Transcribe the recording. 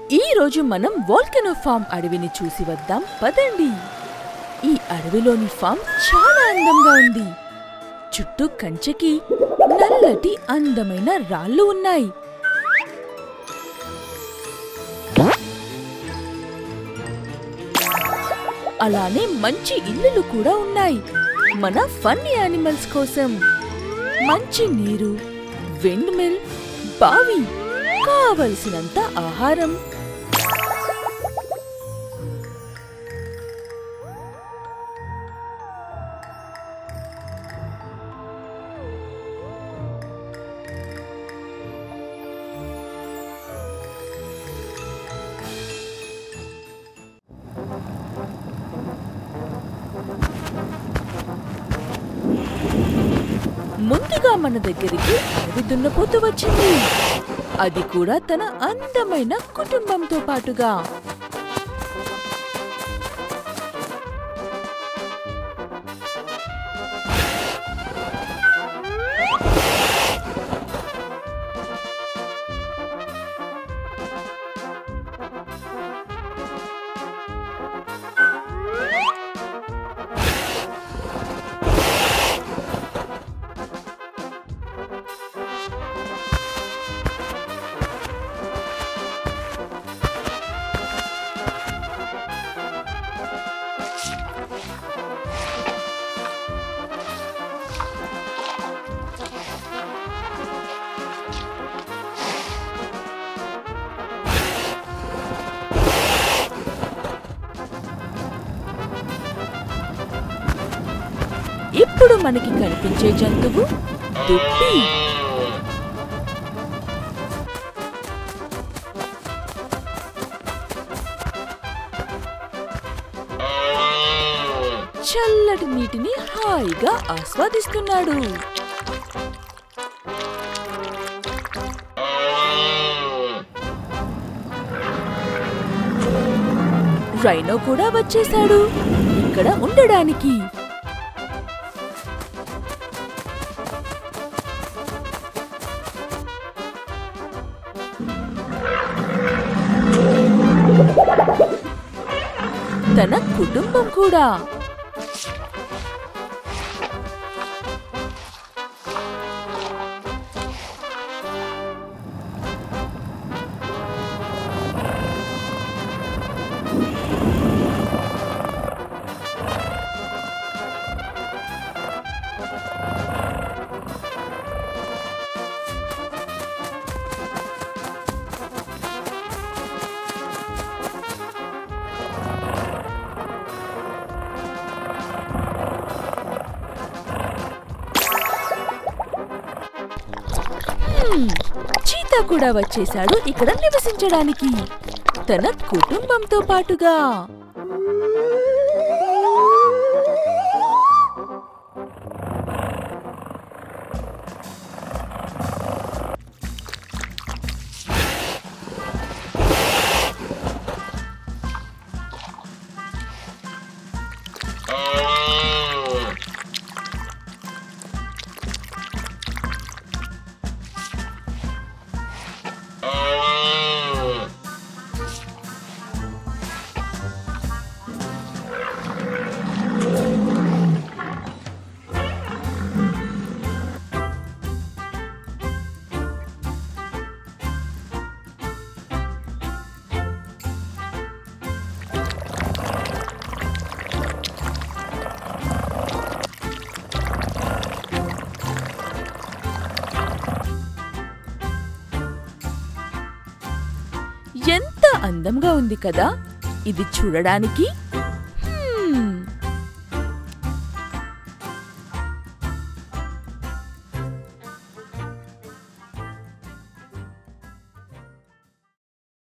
ఈ రోజు మనం వోల్కెనో ఫామ్ అడవిని చూసి వద్దాం పదండి ఈ అడవిలోని ఫామ్ చాలా అందంగా ఉంది చుట్టూ కంచెకి నల్లటి అందమైన రాళ్ళు ఉన్నాయి అలానే మంచి ఇల్లులు కూడా ఉన్నాయి మన ఫన్ యానిమల్స్ కోసం మంచి నీరు విండ్ మిల్ బావి కావలసినంత ఆహారం ముందుగా మన దగ్గరికి అడవి దున్నపోతు వచ్చింది అది కూడా తన అందమైన కుటుంబంతో పాటుగా ఇప్పుడు మనకి కనిపించే జంతువు దుప్పి చల్లటి నీటిని హాయిగా ఆస్వాదిస్తున్నాడు రైనో కూడా వచ్చేశాడు ఇక్కడ ఉండడానికి తన కుటుంబం కూడా హ్మ్, చీతా కూడా వచ్చేశాడు ఇక్కడ నివసించడానికి తన కుటుంబంతో పాటుగా ఎంత అందంగా ఉంది కదా ఇది చూడడానికి